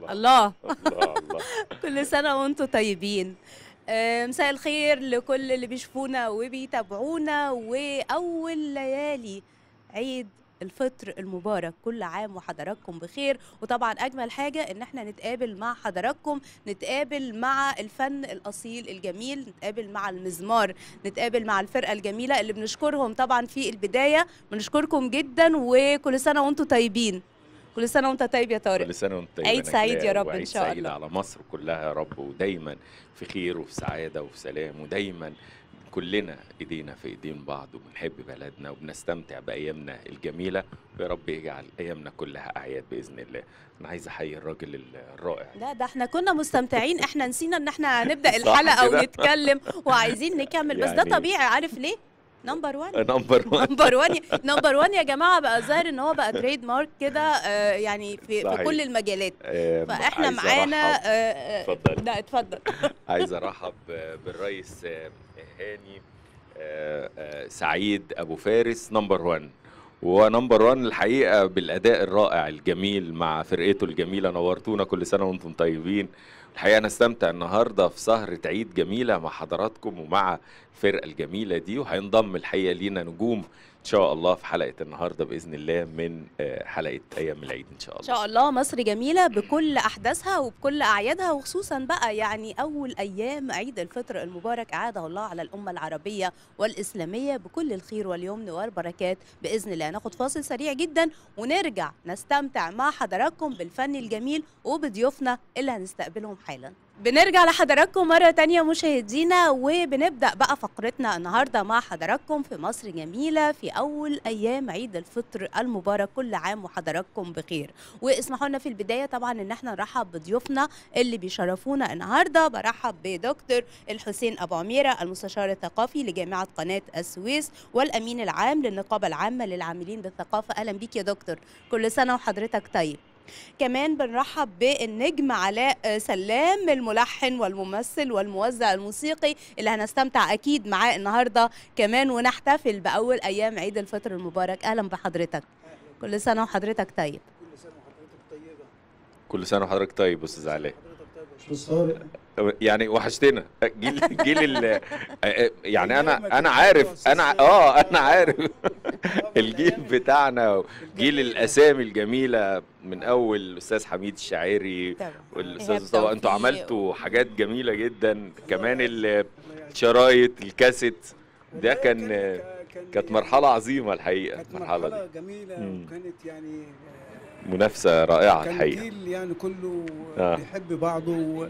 الله الله الله كل سنة وانتم طيبين آه، مساء الخير لكل اللي بيشوفونا وبيتابعونا وأول ليالي عيد الفطر المبارك كل عام وحضراتكم بخير وطبعا اجمل حاجه ان احنا نتقابل مع حضراتكم نتقابل مع الفن الاصيل الجميل نتقابل مع المزمار نتقابل مع الفرقه الجميله اللي بنشكرهم طبعا في البدايه بنشكركم جدا وكل سنه وانتم طيبين كل سنه وانت طيب يا طارق كل سنه وانت طيب عيد يا سعيد نجلاء، يا رب إن وعيد شاء سعيد الله. على مصر كلها يا رب ودايما في خير وفي سعاده وفي سلام ودايما كلنا ايدينا في ايدين بعض وبنحب بلدنا وبنستمتع بايامنا الجميله ويا رب يجعل ايامنا كلها اعياد باذن الله انا عايز احيي الراجل الرائع لا ده احنا كنا مستمتعين احنا نسينا ان احنا هنبدا صح الحلقه كده؟ ونتكلم وعايزين نكمل بس ده يعني- طبيعي عارف ليه نمبر 1 نمبر 1 نمبر 1 نمبر 1 يا جماعه بقى ظاهر ان هو بقى تريد مارك كده آه، يعني في, في صحيح. كل المجالات آه، فاحنا عايز معانا أرحب- آه، آه، اتفضل. لا اتفضل عايز ارحب بالرئيس آه، هاني آه، آه، سعيد ابو فارس نمبر 1 وهو نمبر 1 الحقيقه بالاداء الرائع الجميل مع فرقته الجميله نورتونا كل سنه وانتم طيبين الحقيقه انا استمتع النهارده في سهره عيد جميله مع حضراتكم ومع الفرقه الجميله دي وهينضم الحقيقه لينا نجوم ان شاء الله في حلقه النهارده باذن الله من آه، حلقه ايام العيد ان شاء ان الله شاء الله مصر جميله بكل احداثها وبكل اعيادها وخصوصا بقى يعني اول ايام عيد الفطر المبارك اعاده الله على الامه العربيه والاسلاميه بكل الخير واليمن والبركات باذن الله ناخد فاصل سريع جدا ونرجع نستمتع مع حضراتكم بالفن الجميل وبضيوفنا اللي هنستقبلهم حالا بنرجع لحضراتكم مرة تانية مشاهدينا وبنبدأ بقى فقرتنا النهاردة مع حضراتكم في مصر جميلة في أول أيام عيد الفطر المبارك كل عام وحضراتكم بخير واسمحوا لنا في البداية طبعا إن احنا نرحب بضيوفنا اللي بيشرفونا النهاردة برحب بدكتور الحسين أبو عميرة المستشار الثقافي لجامعة قناة السويس والأمين العام للنقابة العامة للعاملين بالثقافة أهلا بيك يا دكتور كل سنة وحضرتك طيب كمان بنرحب بالنجم علاء سلام الملحن والممثل والموزع الموسيقي اللي هنستمتع اكيد معاه النهارده كمان ونحتفل باول ايام عيد الفطر المبارك اهلا بحضرتك كل سنه وحضرتك طيب كل سنه وحضرتك طيبه كل سنه وحضرتك طيب استاذ علاء حضرتك طيبه يا استاذ طارق يعني وحشتنا جيل جيل ال يعني أيام ما انا كان انا في عارف أستاذ انا سامي. اه انا عارف آه، الجيل الأيام بتاعنا جيل الجميلة. الاسامي الجميله من اول الاستاذ حميد الشاعري طبعا والاستاذ إيهاب مصطفى انتوا توفيق. عملتوا حاجات جميله جدا كمان ال- الله يعينك. الشرايط الكاسيت ده والله كان كان- كانت مرحله عظيمه الحقيقه كانت المرحله مرحله دي جميله مم. وكانت يعني منافسه رائعه كان الحقيقه جيل يعني كله آه. بيحب بعضه و...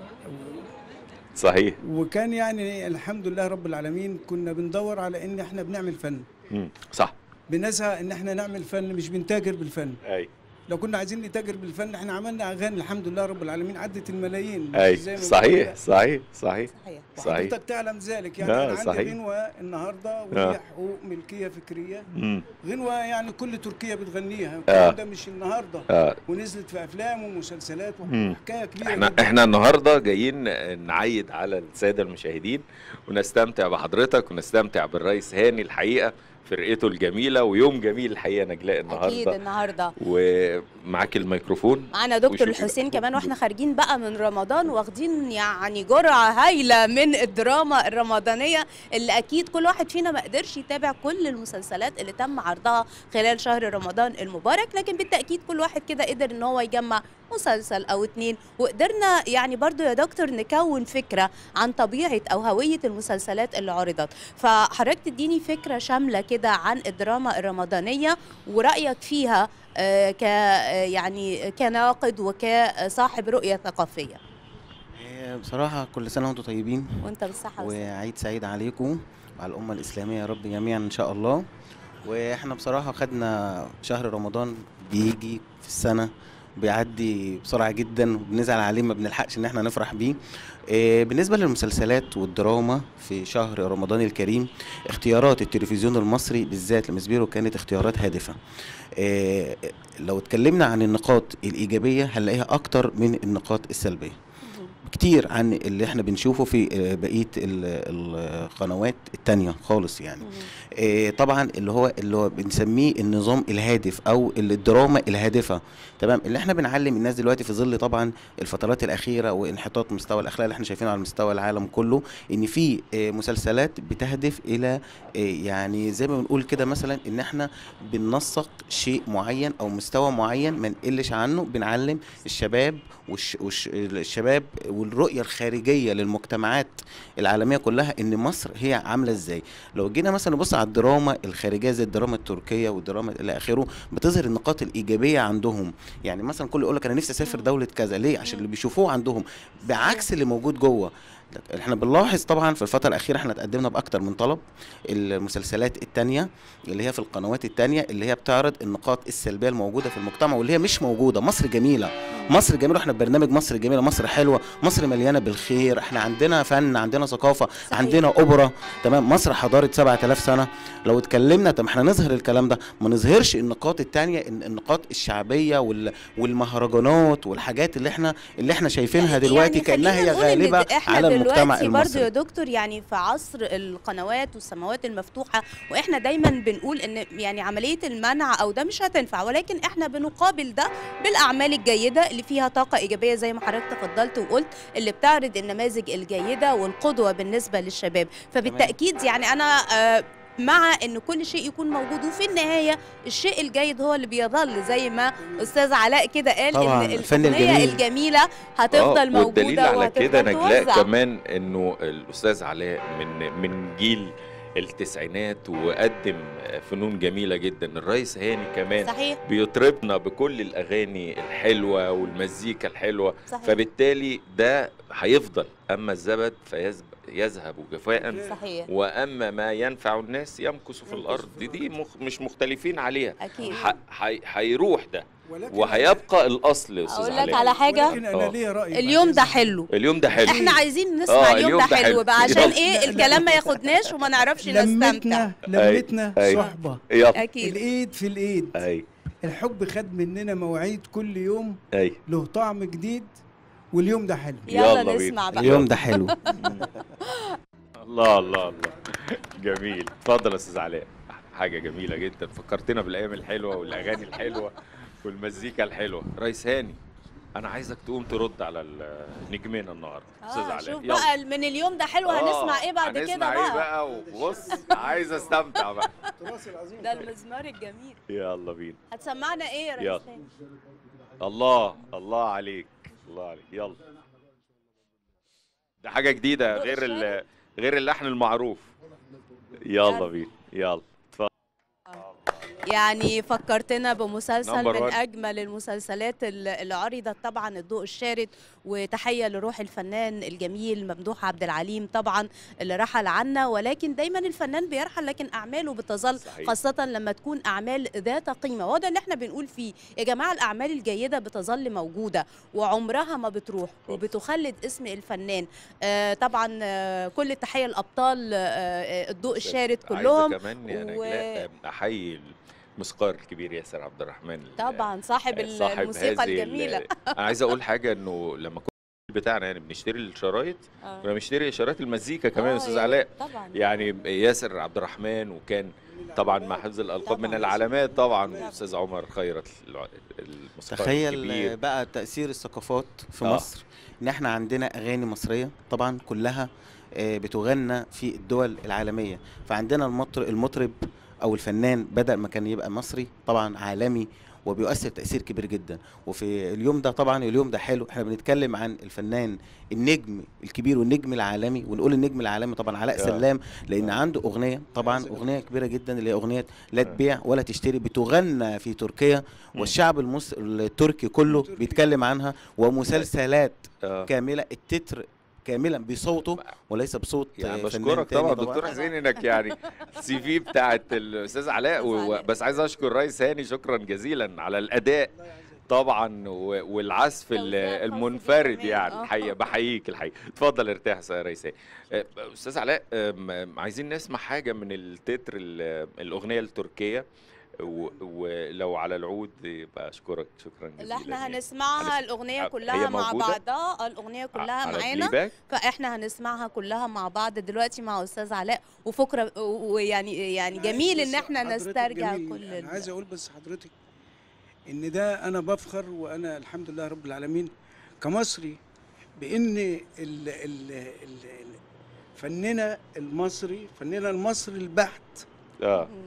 صحيح وكان يعني الحمد لله رب العالمين كنا بندور على ان احنا بنعمل فن مم. صح بنسعى ان احنا نعمل فن مش بنتاجر بالفن اي لو كنا عايزين نتاجر بالفن احنا عملنا اغاني الحمد لله رب العالمين عدت الملايين اي زي ما بنقول صحيح كده. صحيح صحيح صحيح صحيح وحضرتك تعلم ذلك يعني آه، انا عندي صحيح. غنوه النهارده وهي حقوق ملكيه فكريه مم. غنوه يعني كل تركيا بتغنيها آه. الكلام ده مش النهارده آه. ونزلت في افلام ومسلسلات مم. وحكايه كبيره احنا جدا. احنا النهارده جايين نعيد على الساده المشاهدين ونستمتع بحضرتك ونستمتع بالرئيس هاني الحقيقه فرقته الجميله ويوم جميل الحقيقه نجلاء اكيد النهارده النهارده ومعاك الميكروفون معانا دكتور وشوفي الحسين بقى. كمان واحنا خارجين بقى من رمضان واخدين يعني جرعه هايله من الدراما الرمضانيه اللي اكيد كل واحد فينا ما قدرش يتابع كل المسلسلات اللي تم عرضها خلال شهر رمضان المبارك لكن بالتاكيد كل واحد كده قدر ان هو يجمع مسلسل او اتنين وقدرنا يعني برضو يا دكتور نكون فكره عن طبيعه او هويه المسلسلات اللي عرضت فحضرتك تديني فكره شامله كده عن الدراما الرمضانيه ورايك فيها آه، ك آه، يعني كناقد وكصاحب رؤيه ثقافيه إيه، بصراحة كل سنة وانتم طيبين وانت بالصحه والسلامه وعيد سعيد عليكم وعلى الأمة الإسلامية يا رب جميعا إن شاء الله واحنا بصراحة خدنا شهر رمضان بيجي في السنة بيعدي بسرعة جدا وبنزعل عليه ما بنلحقش ان احنا نفرح بيه إيه، بالنسبة للمسلسلات والدراما في شهر رمضان الكريم اختيارات التلفزيون المصري بالذات لمسبيرو كانت اختيارات هادفة إيه، لو اتكلمنا عن النقاط الإيجابية هنلاقيها أكتر من النقاط السلبية كتير عن اللي احنا بنشوفه في آه، بقيه ال- القنوات التانية خالص يعني مم. آه، طبعا اللي هو اللي هو بنسميه النظام الهادف او الدراما الهادفه تمام اللي احنا بنعلم الناس دلوقتي في ظل طبعا الفترات الاخيره وانحطاط مستوى الاخلاق اللي احنا شايفينه على مستوى العالم كله ان في آه، مسلسلات بتهدف الى آه، يعني زي ما بنقول كده مثلا ان احنا بننسق شيء معين او مستوى معين ما نقلش عنه بنعلم الشباب والش والش الشباب والرؤيه الخارجيه للمجتمعات العالميه كلها ان مصر هي عامله ازاي لو جينا مثلا نبص على الدراما الخارجيه زي الدراما التركيه والدراما الى اخره بتظهر النقاط الايجابيه عندهم يعني مثلا كل يقول لك انا نفسي اسافر مم. دوله كذا ليه عشان مم. اللي بيشوفوه عندهم بعكس اللي موجود جوه احنا بنلاحظ طبعا في الفتره الاخيره احنا اتقدمنا باكتر من طلب المسلسلات التانية اللي هي في القنوات التانية اللي هي بتعرض النقاط السلبيه الموجوده في المجتمع واللي هي مش موجوده مصر جميله مصر جميله احنا برنامج مصر جميله مصر حلوه مصر مليانه بالخير احنا عندنا فن عندنا ثقافه صحيح. عندنا اوبرا تمام مصر حضاره 7000 سنه لو اتكلمنا طب احنا نظهر الكلام ده ما نظهرش النقاط التانية الن- النقاط الشعبيه وال... والمهرجانات والحاجات اللي احنا اللي احنا شايفينها دلوقتي يعني كانها خلينا هي نقول إن غالبه د- احنا على المجتمع دلوقتي برضو يا المصري دكتور يعني في عصر القنوات والسماوات المفتوحه واحنا دايما بنقول ان يعني عمليه المنع او ده مش هتنفع ولكن احنا بنقابل ده بالاعمال الجيده اللي فيها طاقه ايجابيه زي ما حضرتك تفضلت وقلت اللي بتعرض النماذج الجيده والقدوه بالنسبه للشباب فبالتاكيد يعني انا آه، مع ان كل شيء يكون موجود وفي النهايه الشيء الجيد هو اللي بيظل زي ما استاذ علاء كده قال طبعاً، ان الفن الاغنيه الجميل. الجميله هتفضل آه، والدليل موجوده على كده وهتفضل نجلاء توزع. كمان انه الاستاذ علاء من من جيل التسعينات وقدم فنون جميله جدا الرئيس هاني كمان صحيح بيطربنا بكل الاغاني الحلوه والمزيكا الحلوه صحيح فبالتالي ده هيفضل اما الزبد فيذهب جفاء صحيح واما ما ينفع الناس يمكث في الارض دي, دي مخ مش مختلفين عليها اكيد ح- هي- هيروح ده ولكن وهيبقى الاصل يا استاذ أقول لك علاء على حاجة؟ ولكن انا آه. ليا راي اليوم ده حلو اليوم ده حلو احنا عايزين نسمع آه، اليوم, اليوم ده ده حلو حلو. بقى عشان يلا. ايه لا، لا. الكلام ما ياخدناش وما نعرفش نستمتع لمتنا لمتنا أيوة. صحبه يلا اكيد الايد في الايد اي الحب خد مننا مواعيد كل يوم اي له طعم جديد واليوم ده حلو يلا, يلا بينا. نسمع بقى اليوم ده حلو الله الله الله جميل اتفضل يا استاذ علاء حاجه جميله جدا فكرتنا بالايام الحلوه والاغاني الحلوه والمزيكا الحلوه ريس هاني انا عايزك تقوم ترد على ال- نجمنا النهارده استاذ آه علاء شوف يلا. بقى من اليوم ده حلو هنسمع ايه بعد كده هنسمع ايه بقى بقى وبص عايز استمتع بقى ده المزمار الجميل يلا بينا هتسمعنا ايه يا يلا. ريس تاني؟ الله الله عليك الله عليك يلا ده حاجه جديده ضوء غير ال- الشارع؟ غير اللحن المعروف يلا بينا يلا يعني فكرتنا بمسلسل Number من one. اجمل المسلسلات اللي اللي عرضت طبعا الضوء الشارد وتحيه لروح الفنان الجميل ممدوح عبد العليم طبعا اللي رحل عنا ولكن دايما الفنان بيرحل لكن اعماله بتظل صحيح. خاصه لما تكون اعمال ذات قيمه وده اللي احنا بنقول فيه يا جماعه الاعمال الجيده بتظل موجوده وعمرها ما بتروح وبتخلد اسم الفنان آه طبعا آه كل التحيه لابطال آه آه الضوء الشارد كلهم عايزة كمان يا و- نجلاء احيي الموسيقار الكبير ياسر عبد الرحمن طبعا صاحب ال- صاحب الموسيقى هذه ال- الجميله انا عايز اقول حاجه انه لما كنا بتاعنا يعني بنشتري الشرايط آه. كنا بنشتري شرايط المزيكا كمان يا آه، استاذ يا- علاء طبعا يعني ياسر عبد الرحمن وكان طبعا مع حفظ الالقاب من طبعاً. العلامات طبعا استاذ عمر خيرت الع- الموسيقار تخيل الكبير بقى تأثير الثقافات في آه. مصر ان احنا عندنا اغاني مصرية طبعا كلها آه، بتغنى في الدول العالمية فعندنا المطر المطرب او الفنان بدل ما كان يبقى مصري طبعا عالمي وبيؤثر تأثير كبير جدا وفي اليوم ده طبعا اليوم ده حلو احنا بنتكلم عن الفنان النجم الكبير والنجم العالمي ونقول النجم العالمي طبعا علاء آه. سلام لان عنده اغنيه طبعا اغنيه كبيره جدا اللي هي اغنيه لا تبيع ولا تشتري بتغنى في تركيا مم. والشعب المص... التركي كله التركي. بيتكلم عنها ومسلسلات آه. كامله التتر كاملا بصوته وليس بصوت يعني آه، فنان بشكرك تاني طبعا دكتور حسين انك يعني السي في بتاعت الاستاذ علاء و... علاء. بس عايز اشكر ريس هاني شكرا جزيلا على الاداء طبعا و... والعزف ال- توزيع خاص المنفرد بيه يعني كمان. الحقيقه بحييك الحقيقه اتفضل ارتاح يا ريس هاني آه، استاذ علاء آم، آم، عايزين نسمع حاجه من التتر ال- الاغنيه التركيه و- ولو على العود يبقى اشكرك شكرا جزيلا اللي احنا يعني. هنسمعها هنس- الاغنيه هي كلها مع موجودة؟ بعضها آه، الاغنيه كلها على معانا البلاي باك؟ فاحنا هنسمعها كلها مع بعض دلوقتي مع استاذ علاء وفكره ويعني يعني أنا عايز جميل بس ان احنا حضرتك نسترجع جميل. كل انا ال- عايز اقول بس حضرتك ان ده انا بفخر وانا الحمد لله رب العالمين كمصري بان ال ال ال فننا المصري فننا المصري البحت اه مم.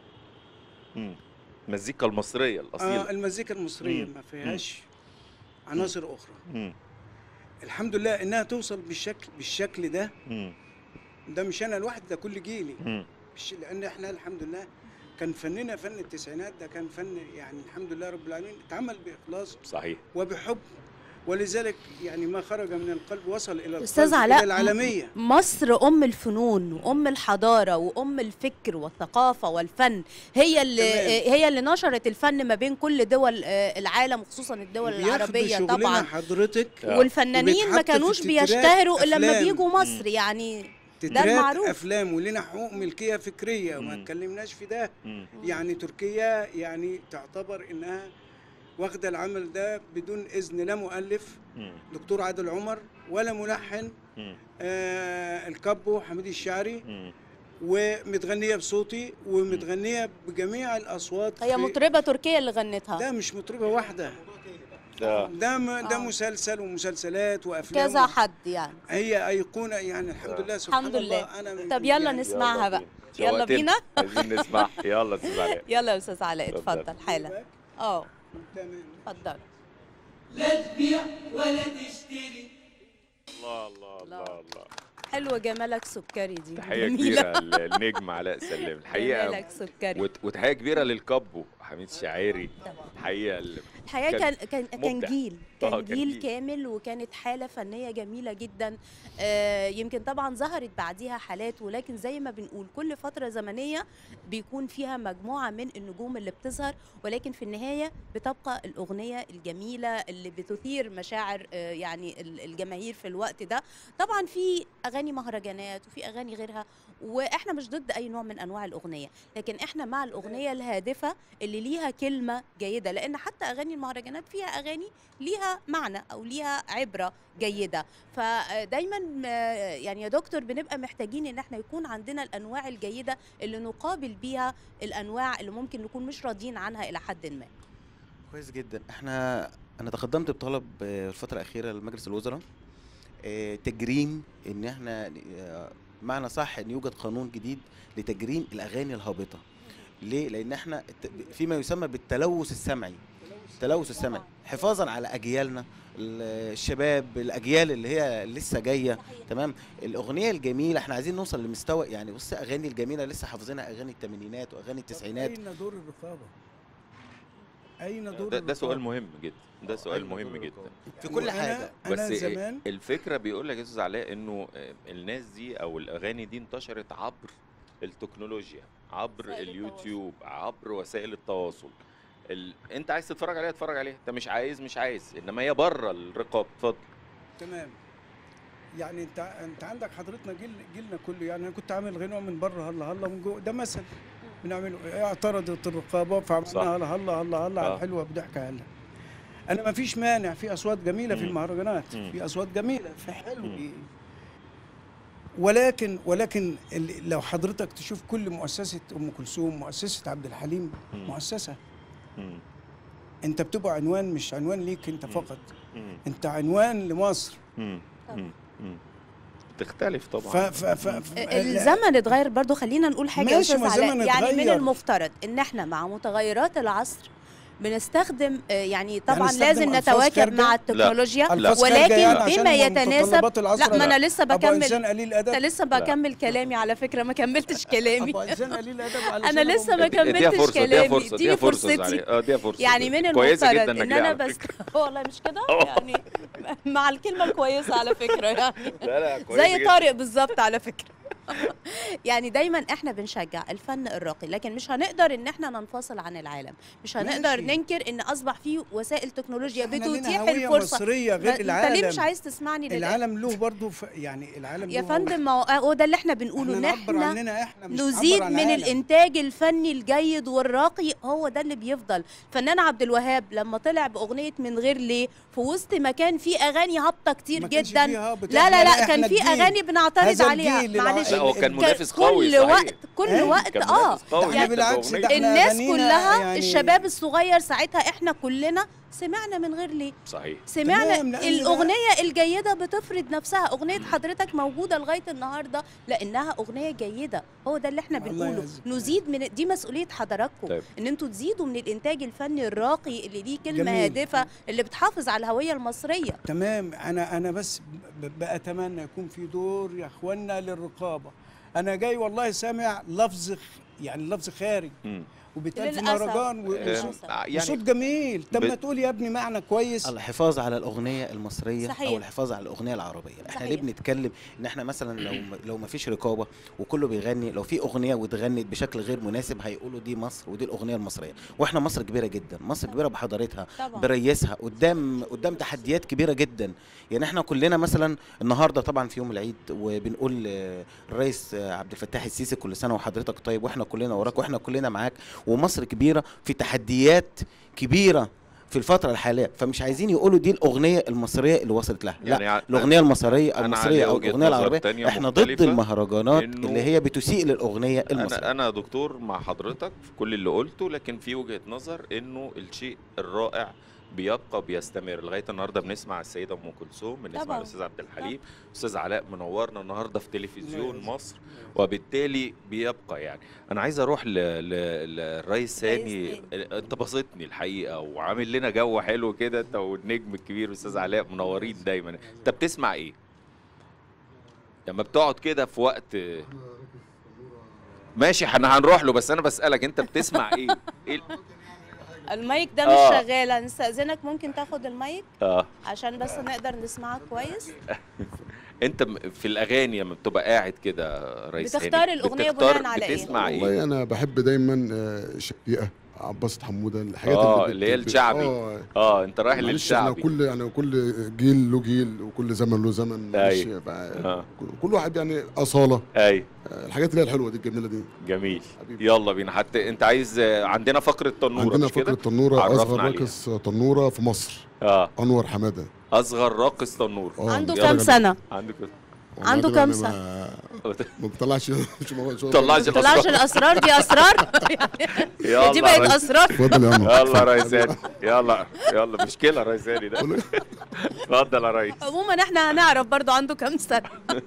مم. المزيكا المصريه آه الاصيله المزيكا المصريه مم. ما فيهاش عناصر اخرى مم. الحمد لله انها توصل بالشكل بالشكل ده مم. ده مش انا لوحدي ده كل جيلي مم. مش لان احنا الحمد لله كان فننا فن التسعينات ده كان فن يعني الحمد لله رب العالمين اتعمل باخلاص صحيح وبحب ولذلك يعني ما خرج من القلب وصل الى القلب أستاذ إلى علاء، العالميه مصر ام الفنون وام الحضاره وام الفكر والثقافه والفن هي اللي تمام. هي اللي نشرت الفن ما بين كل دول آه، العالم وخصوصا الدول بياخدوا العربيه شغلنا طبعا حضرتك آه. والفنانين ما وبيتحط في كانوش التترات بيشتهروا الا لما أفلام. بيجوا مصر يعني تترات المعروف. افلام ولنا حقوق ملكيه فكريه وما مم. اتكلمناش في ده مم. يعني تركيا يعني تعتبر انها واخده العمل ده بدون اذن لا مؤلف مم. دكتور عادل عمر ولا ملحن مم. آه الكابو حميد الشاعري مم. ومتغنيه بصوتي ومتغنيه بجميع الاصوات هي في- مطربه تركيه اللي غنتها ده مش مطربه واحده ده ده م... ده آه. مسلسل ومسلسلات وافلام كذا حد يعني هي ايقونه يعني الحمد لله سبحان الحمد لله. الله انا من- طب يلا يعني نسمعها بقى بينا. يلا شوقتنا. بينا. عايزين نسمع يلا استاذ علاء يلا يا استاذ علاء اتفضل. اتفضل حالا اه تمام اتفضل لا تبيع ولا تشتري الله الله الله الله حلوه جمالك سكري دي تحيه جميلة. كبيره للنجم علاء سلام الحقيقه جمالك سكري وت- وتحيه كبيره للكابو حميد شاعري الحقيقه ال- الحقيقه كان كان كان كان مبدع. جيل آه، كان كان جيل جيل. كامل وكانت حاله فنيه جميله جدا آه، يمكن طبعا ظهرت بعديها حالات ولكن زي ما بنقول كل فتره زمنيه بيكون فيها مجموعه من النجوم اللي بتظهر ولكن في النهايه بتبقى الاغنيه الجميله اللي بتثير مشاعر آه، يعني ال- الجماهير في الوقت ده طبعا في اغاني مهرجانات وفي اغاني غيرها واحنا مش ضد اي نوع من انواع الاغنيه لكن احنا مع الاغنيه الهادفه اللي ليها كلمه جيده لان حتى اغاني المهرجانات فيها اغاني ليها معنى او ليها عبره جيده فدايما آه، يعني يا دكتور بنبقى محتاجين ان احنا يكون عندنا الانواع الجيده اللي نقابل بيها الانواع اللي ممكن نكون مش راضيين عنها الى حد ما كويس جدا احنا انا تقدمت بطلب آه، الفتره الاخيره لمجلس الوزراء آه، تجريم ان احنا آه، معنى صح ان يوجد قانون جديد لتجريم الاغاني الهابطه ليه لان احنا الت- فيما يسمى بالتلوث السمعي التلوث السمعي حفاظا على اجيالنا ال- الشباب الاجيال اللي هي لسه جايه تمام الاغنيه الجميله احنا عايزين نوصل لمستوى يعني بص اغاني الجميله لسه حافظينها اغاني الثمانينات واغاني التسعينات اين دور الرقابه اين دور ده, ده سؤال الرقابة؟ مهم جدا ده سؤال مهم جدا في كل وأنا- حاجه بس انا زمان الفكره بيقول لك يا استاذ علاء انه آه، الناس دي او الاغاني دي انتشرت عبر التكنولوجيا عبر وسائل اليوتيوب عبر وسائل التواصل ال... انت عايز تتفرج عليها اتفرج عليها انت مش عايز مش عايز انما هي بره الرقاب اتفضل تمام يعني انت انت عندك حضرتنا جيل جيلنا كله يعني انا كنت عامل غنوه من بره هلا هلا من جوه ده مثل بنعمله اعترضت الرقابه صح. فعملناها هلا هلا هلا هلا على آه. الحلوه بضحكه هلا انا ما فيش مانع في اصوات جميله في مم. المهرجانات مم. في اصوات جميله في حلو مم. بي- ولكن ولكن ال- لو حضرتك تشوف كل مؤسسه ام كلثوم مؤسسه عبد الحليم مم. مؤسسه مم. انت بتبقى عنوان مش عنوان ليك انت مم. فقط مم. انت عنوان لمصر مم. مم. مم. بتختلف ف طبعا ف ف ف- الزمن اتغير برضو خلينا نقول حاجه يا ماشي، استاذ ما علاء الزمن يعني من اتغير. المفترض ان احنا مع متغيرات العصر بنستخدم آه، يعني طبعا هنستخدم لازم ألفاظ نتواكب خارجة؟ مع التكنولوجيا ألفاظ خارجة ولكن يعني عشان بما يتناسب متطلبات العصر لا ما انا لسه ابو بكمل انسان قليل انت ادب لسه بكمل كلامي على فكره ما كملتش كلامي ابو انسان قليل ادب علشان انا أبو لسه ما مجدد. اديها كملتش فرصه اديها كلامي فرصه اديني اديها فرصه فرصتي عليه. اه اديها فرصه يعني من كويسه المفترض جدا ان نجلاء انا على بس فكرة. والله مش كده يعني مع الكلمه الكويسه على فكره يعني لا لا كويسه زي جدا. طارق بالظبط على فكره يعني دايما احنا بنشجع الفن الراقي لكن مش هنقدر ان احنا ننفصل عن العالم مش هنقدر ماشي. ننكر ان اصبح فيه وسائل تكنولوجيا احنا لنا بتتيح هوية الفرصه مصرية ما- غير انت العالم ليه مش عايز تسمعني للآخر؟ العالم له برضه ف... يعني العالم يا له فندم ما هو هو ده اللي احنا بنقوله ان احنا نعبر احنا عننا احنا مش نزيد نعبر عن من العالم. الانتاج الفني الجيد والراقي هو ده اللي بيفضل فنان عبد الوهاب لما طلع باغنيه من غير ليه في وسط مكان فيه اغاني هابطه كتير ما كانش جدا فيه هابط. لا لا احنا- لا احنا كان في الجيل. اغاني بنعترض هذا عليها الجيل الع- معلش لا هو كان ال- منافس كل قوي صحيح وقت كل إيه؟ وقت كان اه منافس قوي احنا يعني جداً بالعكس بأغنية. ده احنا الناس أغانينا كلها يعني الشباب الصغير ساعتها احنا كلنا سمعنا من غير ليه صحيح سمعنا تمام، لأن ده- الاغنيه الجيده بتفرض نفسها اغنيه حضرتك موجوده لغايه النهارده لانها اغنيه جيده هو ده اللي احنا الله بنقوله يعزك. نزيد من دي مسؤوليه حضراتكم طيب. ان انتوا تزيدوا من الانتاج الفني الراقي اللي ليه كلمه جميل. هادفه اللي بتحافظ على الهويه المصريه تمام انا انا بس ب- باتمنى يكون في دور يا اخوانا للرقابه انا جاي والله سامع لفظ خ- يعني لفظ خارج مم. وبيتقال في للأسف. مهرجان و- للأسف. وصوت- آه، وصوت جميل طب ما ب- تقول يا ابني معنى كويس الحفاظ على الاغنيه المصريه صحيح. او الحفاظ على الاغنيه العربيه احنا ليه صحيح. بنتكلم ان احنا مثلا لو م- لو ما فيش رقابه وكله بيغني لو في اغنيه واتغنت بشكل غير مناسب هيقولوا دي مصر ودي الاغنيه المصريه واحنا مصر كبيره جدا مصر كبيره بحضارتها طبعا بريسها قدام قدام تحديات كبيره جدا يعني احنا كلنا مثلا النهارده طبعا في يوم العيد وبنقول آه، الرئيس آه، عبد الفتاح السيسي كل سنه وحضرتك طيب واحنا كلنا وراك واحنا كلنا معاك ومصر كبيره في تحديات كبيره في الفترة الحالية فمش عايزين يقولوا دي الأغنية المصرية اللي وصلت لها لا يعني ع- الأغنية المصرية أنا المصرية عندي أو وجهة الأغنية نظر العربية تانية احنا ضد مختلفة المهرجانات إنه- اللي هي بتسيء للأغنية المصرية انا انا دكتور مع حضرتك في كل اللي قلته لكن في وجهه نظر انه الشيء الرائع بيبقى بيستمر لغايه النهارده بنسمع السيده ام كلثوم بنسمع طبعاً. الاستاذ عبد الحليم استاذ علاء منورنا النهارده في تلفزيون الله يعزك. مصر وبالتالي بيبقى يعني انا عايز اروح ل- ل- للرئيس ثاني رئيس انت بسطني الحقيقه وعامل لنا جو حلو كده انت والنجم الكبير استاذ علاء منورين دايما انت بتسمع ايه لما بتقعد كده في وقت ماشي احنا هنروح له بس انا بسالك انت بتسمع ايه ايه ال- المايك ده مش آه. شغال نستأذنك ممكن تاخد المايك اه عشان بس نقدر نسمعك كويس انت م- في الاغاني لما بتبقى قاعد كده رئيس بتختار هاني، الأغنية بتختار- بناء على إيه؟ بتسمع ايه والله انا بحب دايما آه، شقيقه عباس حموده الحاجات آه، بت- اللي هي بت- الشعبي. اه اه انت رايح معلش احنا للشعبي كل يعني كل جيل له جيل وكل زمن له زمن معلش أيوة. بقى- اه كل واحد يعني اصاله اي آه، الحاجات اللي هي الحلوه دي الجميله دي جميل حبيبي. يلا بينا حتى انت عايز آه، عندنا فقره تنوره عندنا مش كده فكره تنوره عرفنا اصغر عليها. راقص تنوره في مصر اه انور حماده اصغر راقص تنور آه، عنده يلا كام جميل. سنة؟ عنده كده والله عنده ده كام أنا سنة؟ ما- ما بطلعش مش ما- شو- طلعش طلعش الأسرار دي أسرار يلا دي بقت ريس. أسرار اتفضل يا انور يلا اتفضل. ريساني يلا يلا مشكله ريساني ده اتفضل يا ريس عموما احنا هنعرف برضو عنده كام سنة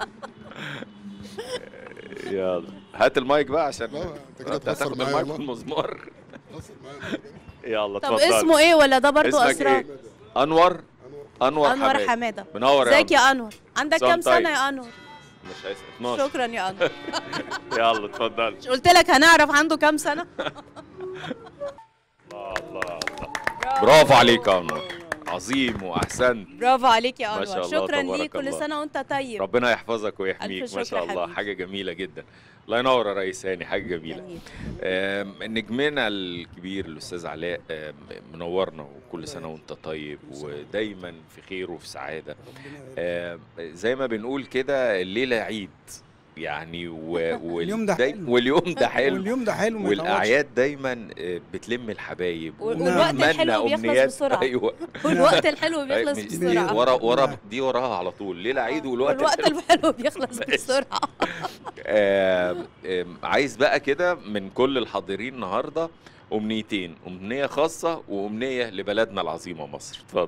يلا هات المايك بقى عشان لا، انت كده انت تهزر هتاخد معايا المايك والله. والمزمار خلاص معايا. يلا طب اتفضل اسمه ايه ولا ده برضو اسمك أسرار ايه انور انور أنور حماد حمادة منور يا ازيك أنور. يا أنور عندك صوت كام طيب. سنة يا أنور مش عايز 12 شكرا يا أنور يلا اتفضل مش قلت لك هنعرف عنده كام سنة الله الله الله برافو عليك يا انور عظيم واحسنت برافو عليك يا ما أنور شاء الله، شكرا تبارك ليك كل الله. سنة وأنت طيب ربنا يحفظك ويحميك ألف ما شكر شاء الله حبيبي. حاجه جميله جدا الله ينور يا ريس هاني حاجه جميله جميل. آم، نجمنا الكبير الاستاذ علاء آم، منورنا وكل سنه وانت طيب ودايما في خير وفي سعاده آم، زي ما بنقول كده الليله عيد يعني و... وال- اليوم ده داي- حلو. واليوم ده حلو واليوم ده حلو ما يتعوضش. والاعياد دايما آه، بتلم الحبايب وال- والوقت ونتمنى الحلو بيخلص أمنيات- بسرعة. ايوه والوقت الحلو بيخلص مش- بسرعة ورا ورا نعم. دي وراها على طول ليله عيد والوقت والوقت الحلو الحلو بيخلص ماشي. بسرعة آم، آم، عايز بقى كده من كل الحاضرين النهارده امنيتين امنيه خاصه وامنيه لبلدنا العظيمه مصر اتفضل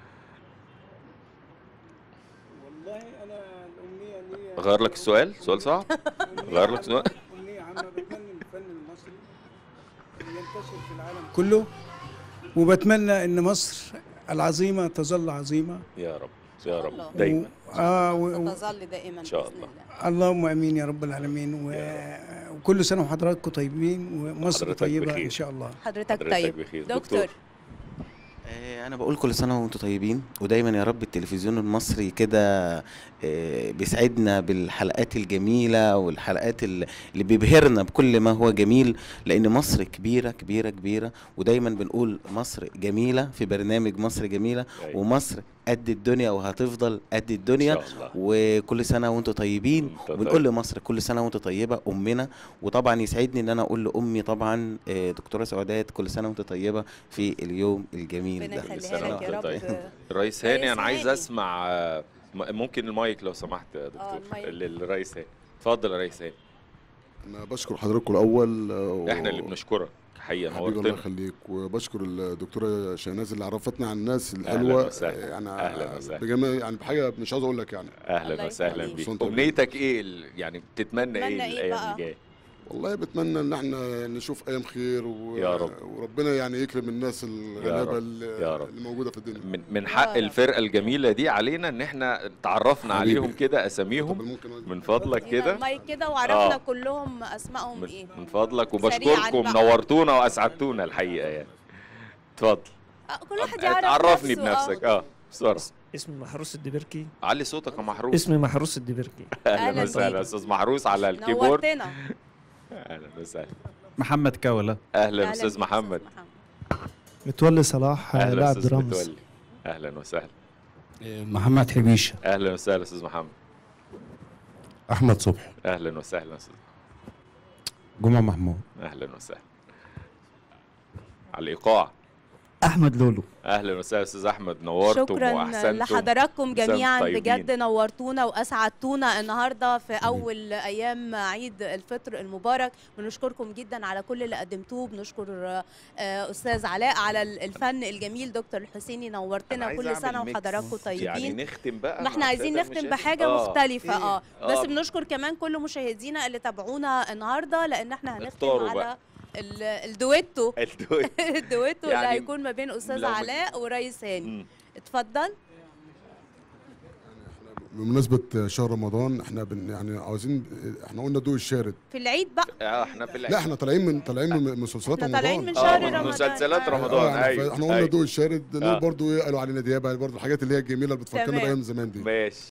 والله انا الامنيه ليا غير لك السؤال سؤال صعب غير لك سؤال امنيه عامه بتمنى الفن المصري ينتشر في العالم كله وبتمنى ان مصر العظيمه تظل عظيمه يا رب يا رب الله. دايما و... آه و... و... تظل دائما إن شاء بإذن الله. الله. اللهم امين يا رب العالمين و... وكل سنه وحضراتكم طيبين ومصر حضرتك طيبه بخير. ان شاء الله حضرتك حضرتك طيب بخير دكتور دكتور آه، انا بقول كل سنه وانتم طيبين ودايما يا رب التلفزيون المصري كده آه، بيسعدنا بالحلقات الجميله والحلقات ال- اللي بيبهرنا بكل ما هو جميل لان مصر كبيره كبيره كبيره ودايما بنقول مصر جميله في برنامج مصر جميله أيوة. ومصر قد الدنيا وهتفضل قد الدنيا ان شاء الله وكل سنه وانتم طيبين وأنت وبنقول طيب. لمصر كل سنه وانت طيبه امنا وطبعا يسعدني ان انا اقول لامي طبعا آه، دكتوره سعودات كل سنه وانت طيبه في اليوم الجميل ربنا ده كل يخليها سنة لك يا وأنت رب طيب. الرئيس هاني رئيس انا عايز هاني. اسمع آه، م- ممكن المايك لو سمحت يا دكتور المايك. للرئيس هاني اتفضل يا رئيس هاني انا بشكر حضرتكم الاول آه، و- احنا اللي بنشكرك حقيقه حبيبي الله نورتنا يخليك وبشكر الدكتوره شهناز اللي عرفتنا عن الناس أهلاً الحلوه وسهلاً. يعني أهلاً وسهلاً. بجميع يعني بحاجه مش عاوز اقول لك يعني الله اهلا وسهلا يخليك. بيك صنطة امنيتك ايه ال- يعني بتتمنى تتمنى ايه إيه الايام بقى؟ الجايه والله بتمنى ان احنا نشوف ايام خير و... يا رب. وربنا يعني يكرم الناس الغلابه رب. اللي, يا رب. اللي موجوده في الدنيا من من يا حق رب. الفرقه الجميله دي علينا ان احنا تعرفنا حبيبي. عليهم كده طب اساميهم ممكن من فضلك ادينا كده المايك كده وعرفنا آه. كلهم اسمائهم من, ايه من فضلك سريعاً وبشكركم بقى. نورتونا واسعدتونا الحقيقه يعني اتفضل آه، كل واحد يعرف عرفني نفسه، آه. بنفسك اه بسرعه اسمي محروس الدبركي علي صوتك يا محروس اسمي محروس الدبركي أهلاً اهلا وسهلا بيك. استاذ محروس على الكيبورد نورتنا اهلا وسهلا محمد كولا اهلا أهلاً استاذ بيك محمد متولي صلاح اهلا لاعب استاذ درامز متولي اهلا وسهلا محمد حبيشه اهلا وسهلا استاذ محمد احمد صبحي اهلا وسهلا استاذ جمعه محمود اهلا وسهلا على الايقاع احمد لولو اهلا وسهلا استاذ احمد نورتم شكرا واحسنتم لحضراتكم أحسنتم جميعا طيبين. بجد نورتونا واسعدتونا النهارده في اول ايام عيد الفطر المبارك بنشكركم جدا على كل اللي قدمتوه بنشكر آه، استاذ علاء على الفن الجميل دكتور الحسيني أنا نورتنا عايز كل أعمل سنه ميكس. وحضراتكم طيبين يعني نختم بقى ما احنا مع عايزين السادة نختم المشاهدين؟ بحاجه آه. مختلفه اه بس آه. بنشكر كمان كل مشاهدينا اللي تابعونا النهارده لان احنا هنختم اختاروا على بقى. ال- الدويتو الدول الدويتو اللي يعني هيكون ما بين استاذ لو من- علاء وريس هاني مم. اتفضل بمناسبه شهر رمضان احنا بن يعني عاوزين احنا قلنا ضوء الشارد في العيد بقى اه احنا في لا احنا طالعين من طالعين من مسلسلات احنا رمضان طالعين من آه، شهر من رمضان مسلسلات آه. رمضان. آه، يعني أيوة، احنا قلنا أيوة. ضوء الشارد آه. اللي برضه ايه قالوا علينا ديابه برضه الحاجات اللي هي الجميله اللي بتفكرنا تمام. بايام زمان دي ماشي